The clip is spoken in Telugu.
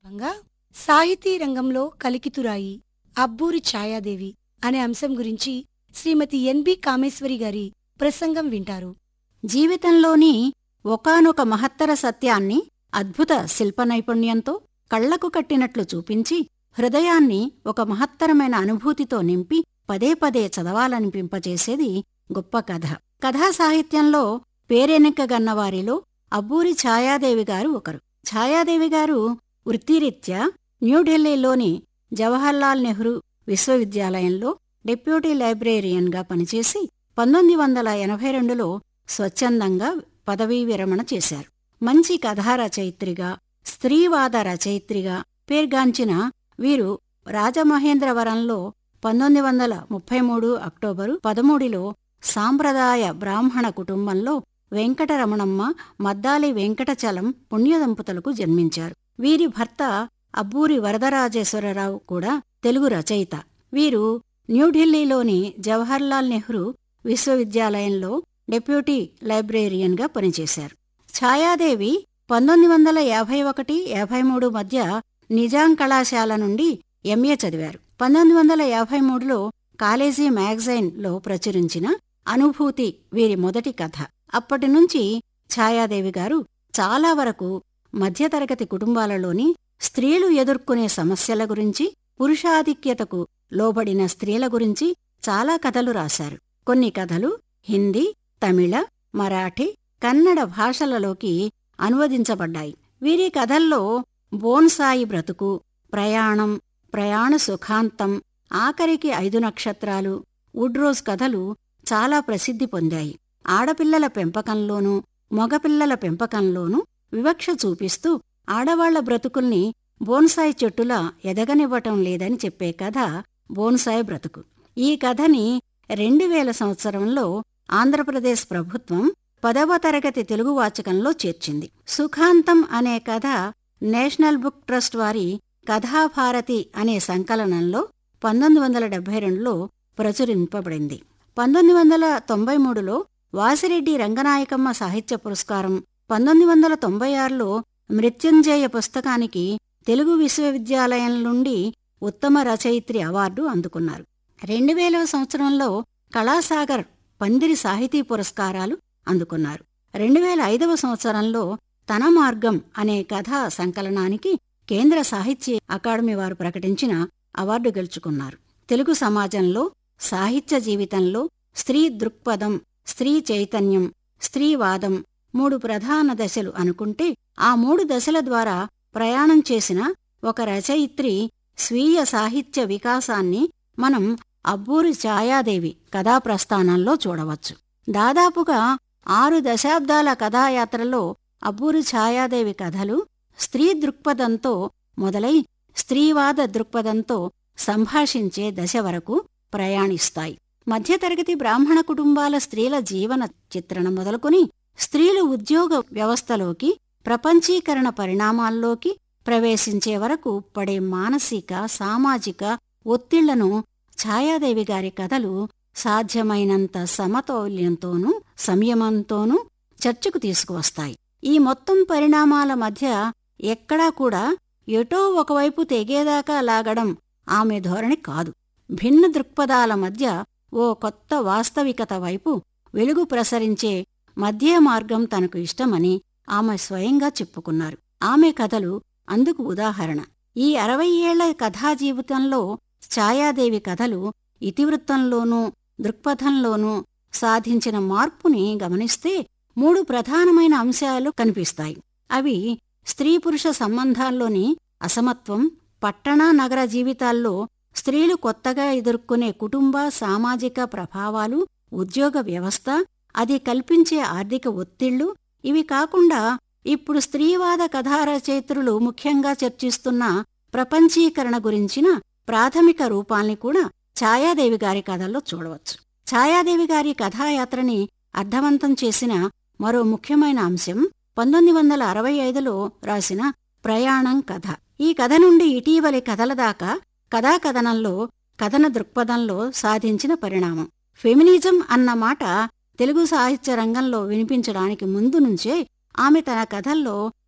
సందర్భంగా సాహితీ రంగంలో కలికితురాయి అబ్బూరి ఛాయాదేవి అనే అంశం గురించి శ్రీమతి ఎన్బి కామేశ్వరి గారి ప్రసంగం వింటారు జీవితంలోని ఒకానొక మహత్తర సత్యాన్ని అద్భుత శిల్ప నైపుణ్యంతో కళ్లకు కట్టినట్లు చూపించి హృదయాన్ని ఒక మహత్తరమైన అనుభూతితో నింపి పదే పదే చదవాలనిపింపచేసేది గొప్ప కథ కథా సాహిత్యంలో పేరెనెక్కగన్నవారిలో అబ్బూరి ఛాయాదేవి గారు ఒకరు ఛాయాదేవి గారు వృత్తిరీత్యా న్యూఢిల్లీలోని జవహర్లాల్ నెహ్రూ విశ్వవిద్యాలయంలో డిప్యూటీ లైబ్రేరియన్గా పనిచేసి పంతొమ్మిది వందల ఎనభై రెండులో స్వచ్ఛందంగా పదవీ విరమణ చేశారు మంచి కథా రచయిత్రిగా స్త్రీవాద రచయిత్రిగా పేర్గాంచిన వీరు రాజమహేంద్రవరంలో పంతొమ్మిది వందల ముప్పై మూడు అక్టోబరు పదమూడులో సాంప్రదాయ బ్రాహ్మణ కుటుంబంలో వెంకటరమణమ్మ మద్దాలి వెంకటచలం పుణ్యదంపతులకు జన్మించారు వీరి భర్త అబ్బూరి వరదరాజేశ్వరరావు కూడా తెలుగు రచయిత వీరు న్యూఢిల్లీలోని జవహర్లాల్ నెహ్రూ విశ్వవిద్యాలయంలో డెప్యూటీ లైబ్రేరియన్గా పనిచేశారు ఛాయాదేవి పంతొమ్మిది వందల యాభై ఒకటి యాభై మూడు మధ్య నిజాం కళాశాల నుండి ఎంఏ చదివారు పంతొమ్మిది వందల యాభై మూడులో కాలేజీ మ్యాగజైన్లో ప్రచురించిన అనుభూతి వీరి మొదటి కథ అప్పటి నుంచి ఛాయాదేవి గారు చాలా వరకు మధ్యతరగతి కుటుంబాలలోని స్త్రీలు ఎదుర్కొనే సమస్యల గురించి పురుషాధిక్యతకు లోబడిన స్త్రీల గురించి చాలా కథలు రాశారు కొన్ని కథలు హిందీ తమిళ మరాఠీ కన్నడ భాషలలోకి అనువదించబడ్డాయి వీరి కథల్లో బోన్సాయి బ్రతుకు ప్రయాణం ప్రయాణ సుఖాంతం ఆఖరికి ఐదు నక్షత్రాలు వుడ్రోజ్ కథలు చాలా ప్రసిద్ధి పొందాయి ఆడపిల్లల పెంపకంలోనూ మగపిల్లల పెంపకంలోనూ వివక్ష చూపిస్తూ ఆడవాళ్ల బ్రతుకుల్ని బోన్సాయి చెట్టులా ఎదగనివ్వటం లేదని చెప్పే కథ బోన్సాయి బ్రతుకు ఈ కథని రెండు వేల సంవత్సరంలో ఆంధ్రప్రదేశ్ ప్రభుత్వం పదవ తరగతి తెలుగు వాచకంలో చేర్చింది సుఖాంతం అనే కథ నేషనల్ బుక్ ట్రస్ట్ వారి కథాభారతి అనే సంకలనంలో పంతొమ్మిది వందల డెబ్బై రెండులో ప్రచురింపబడింది పంతొమ్మిది వందల తొంభై మూడులో వాసిరెడ్డి రంగనాయకమ్మ సాహిత్య పురస్కారం పంతొమ్మిది వందల తొంభై ఆరులో మృత్యుంజయ పుస్తకానికి తెలుగు విశ్వవిద్యాలయం నుండి ఉత్తమ రచయిత్రి అవార్డు అందుకున్నారు రెండు వేల సంవత్సరంలో కళాసాగర్ పందిరి సాహితీ పురస్కారాలు అందుకున్నారు రెండు వేల ఐదవ సంవత్సరంలో తన మార్గం అనే కథా సంకలనానికి కేంద్ర సాహిత్య అకాడమీ వారు ప్రకటించిన అవార్డు గెలుచుకున్నారు తెలుగు సమాజంలో సాహిత్య జీవితంలో స్త్రీ దృక్పథం స్త్రీ చైతన్యం స్త్రీవాదం మూడు ప్రధాన దశలు అనుకుంటే ఆ మూడు దశల ద్వారా ప్రయాణం చేసిన ఒక రచయిత్రి స్వీయ సాహిత్య వికాసాన్ని మనం అబ్బూరి ఛాయాదేవి కథాప్రస్థానంలో చూడవచ్చు దాదాపుగా ఆరు దశాబ్దాల కథాయాత్రలో అబ్బూరి ఛాయాదేవి కథలు స్త్రీ దృక్పథంతో మొదలై స్త్రీవాద దృక్పథంతో సంభాషించే దశ వరకు ప్రయాణిస్తాయి మధ్యతరగతి బ్రాహ్మణ కుటుంబాల స్త్రీల జీవన చిత్రణ మొదలుకొని స్త్రీలు ఉద్యోగ వ్యవస్థలోకి ప్రపంచీకరణ పరిణామాల్లోకి ప్రవేశించే వరకు పడే మానసిక సామాజిక ఒత్తిళ్లను ఛాయాదేవి గారి కథలు సాధ్యమైనంత సమతౌల్యంతోనూ సంయమంతోనూ చర్చకు తీసుకువస్తాయి ఈ మొత్తం పరిణామాల మధ్య ఎక్కడా కూడా ఎటో ఒకవైపు తెగేదాకా లాగడం ఆమె ధోరణి కాదు భిన్న దృక్పథాల మధ్య ఓ కొత్త వాస్తవికత వైపు వెలుగు ప్రసరించే మధ్య మార్గం తనకు ఇష్టమని ఆమె స్వయంగా చెప్పుకున్నారు ఆమె కథలు అందుకు ఉదాహరణ ఈ అరవై ఏళ్ల కథా జీవితంలో ఛాయాదేవి కథలు ఇతివృత్తంలోనూ దృక్పథంలోనూ సాధించిన మార్పుని గమనిస్తే మూడు ప్రధానమైన అంశాలు కనిపిస్తాయి అవి స్త్రీ పురుష సంబంధాల్లోని అసమత్వం పట్టణ నగర జీవితాల్లో స్త్రీలు కొత్తగా ఎదుర్కొనే కుటుంబ సామాజిక ప్రభావాలు ఉద్యోగ వ్యవస్థ అది కల్పించే ఆర్థిక ఒత్తిళ్లు ఇవి కాకుండా ఇప్పుడు స్త్రీవాద కథారచయిత్రులు ముఖ్యంగా చర్చిస్తున్న ప్రపంచీకరణ గురించిన ప్రాథమిక రూపాల్ని కూడా ఛాయాదేవి గారి కథల్లో చూడవచ్చు ఛాయాదేవి గారి కథాయాత్రని అర్థవంతం చేసిన మరో ముఖ్యమైన అంశం పంతొమ్మిది వందల అరవై ఐదులో రాసిన ప్రయాణం కథ ఈ కథ నుండి ఇటీవలి కథల దాకా కథాకథనంలో కథన దృక్పథంలో సాధించిన పరిణామం ఫెమినిజం అన్న మాట తెలుగు సాహిత్య రంగంలో వినిపించడానికి ముందు నుంచే ఆమె తన కథల్లో